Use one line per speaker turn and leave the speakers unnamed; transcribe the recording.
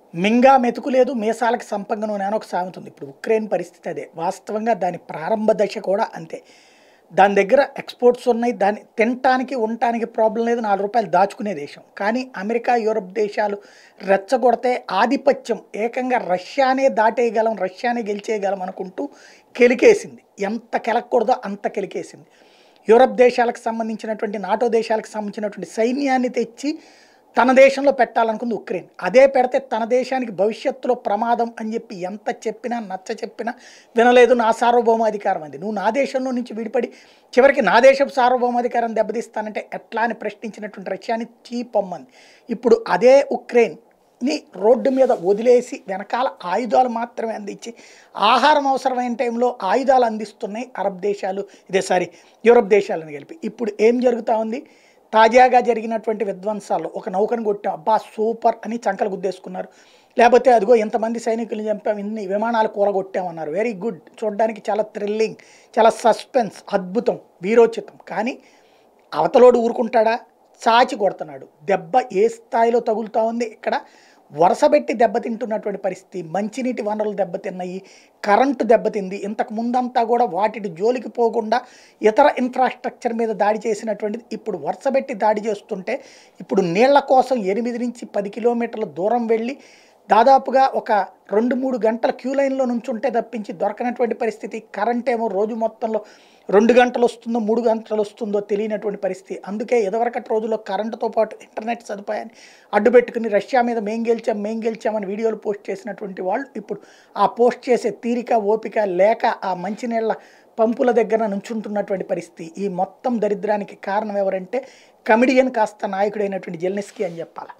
మింగా మెతుకు లేదు మీసాలకి సంపంగను అని ఒక సామెత ఉంది ఇప్పుడు ఉక్రెయిన్ పరిస్థితి అదే వాస్తవంగా దాని ప్రారంభ దశ కూడా అంతే దాని దగ్గర ఎక్స్పోర్ట్స్ ఉన్నాయి దాన్ని తినటానికి ఉండటానికి ప్రాబ్లం లేదు నాలుగు రూపాయలు దాచుకునే దేశం కానీ అమెరికా యూరప్ దేశాలు రెచ్చగొడితే ఆధిపత్యం ఏకంగా రష్యానే దాటేయగలం రష్యానే గెలిచేయగలం అనుకుంటూ కెలికేసింది ఎంత కెలకూడదో అంత కెలికేసింది యూరప్ దేశాలకు సంబంధించినటువంటి నాటో దేశాలకు సంబంధించినటువంటి సైన్యాన్ని తెచ్చి తన దేశంలో పెట్టాలనుకుంది ఉక్రెయిన్ అదే పెడితే తన దేశానికి భవిష్యత్తులో ప్రమాదం అని చెప్పి ఎంత చెప్పినా నచ్చ చెప్పినా వినలేదు నా సార్వభౌమాధికారం అంది నువ్వు నా దేశంలో నుంచి విడిపడి చివరికి నా దేశపు సార్వభౌమాధికారం దెబ్బతీస్తానంటే ఎట్లా అని ప్రశ్నించినటువంటి రష్యాని చీపమ్మంది ఇప్పుడు అదే ఉక్రెయిన్ ని రోడ్డు మీద వదిలేసి వెనకాల ఆయుధాలు మాత్రమే అందించి ఆహారం అవసరమైన టైంలో ఆయుధాలు అందిస్తున్నాయి అరబ్ దేశాలు ఇదే సారీ యూరప్ దేశాలను కలిపి ఇప్పుడు ఏం జరుగుతూ ఉంది తాజాగా జరిగినటువంటి విధ్వంసాల్లో ఒక నౌకను కొట్టాం అబ్బా సూపర్ అని చంకలు గుద్దేసుకున్నారు లేకపోతే అదిగో ఎంతమంది సైనికులు చంపాం ఇన్ని విమానాలు కూలగొట్టామన్నారు వెరీ గుడ్ చూడడానికి చాలా థ్రిల్లింగ్ చాలా సస్పెన్స్ అద్భుతం వీరోచితం కానీ అవతలోడు ఊరుకుంటాడా చాచి కొడుతున్నాడు దెబ్బ ఏ స్థాయిలో తగులుతా ఉంది ఇక్కడ వరుసబెట్టి దెబ్బతింటున్నటువంటి పరిస్థితి మంచినీటి వనరులు దెబ్బతిన్నాయి కరెంటు దెబ్బతింది ఇంతకు ముందంతా కూడా వాటి జోలికి పోకుండా ఇతర ఇన్ఫ్రాస్ట్రక్చర్ మీద దాడి చేసినటువంటిది ఇప్పుడు వరుసబెట్టి దాడి చేస్తుంటే ఇప్పుడు నీళ్ల కోసం ఎనిమిది నుంచి పది కిలోమీటర్ల దూరం వెళ్ళి దాదాపుగా ఒక రెండు మూడు గంటల క్యూ లైన్లో నుంచుంటే తప్పించి దొరకనటువంటి పరిస్థితి కరెంట్ ఏమో రోజు మొత్తంలో రెండు గంటలు వస్తుందో మూడు గంటలు వస్తుందో తెలియనటువంటి పరిస్థితి అందుకే ఎదవరకటి రోజుల్లో కరెంటుతో పాటు ఇంటర్నెట్ సదుపాయాన్ని అడ్డుపెట్టుకుని రష్యా మీద మేం గెలిచాం మేం గెలిచామని వీడియోలు పోస్ట్ చేసినటువంటి వాళ్ళు ఇప్పుడు ఆ పోస్ట్ చేసే తీరిక ఓపిక లేక ఆ మంచినీళ్ళ పంపుల దగ్గర నుంచుంటున్నటువంటి పరిస్థితి ఈ మొత్తం దరిద్రానికి కారణం ఎవరంటే కమిడియన్ కాస్త నాయకుడైనటువంటి జెల్నిస్కీ అని చెప్పాలి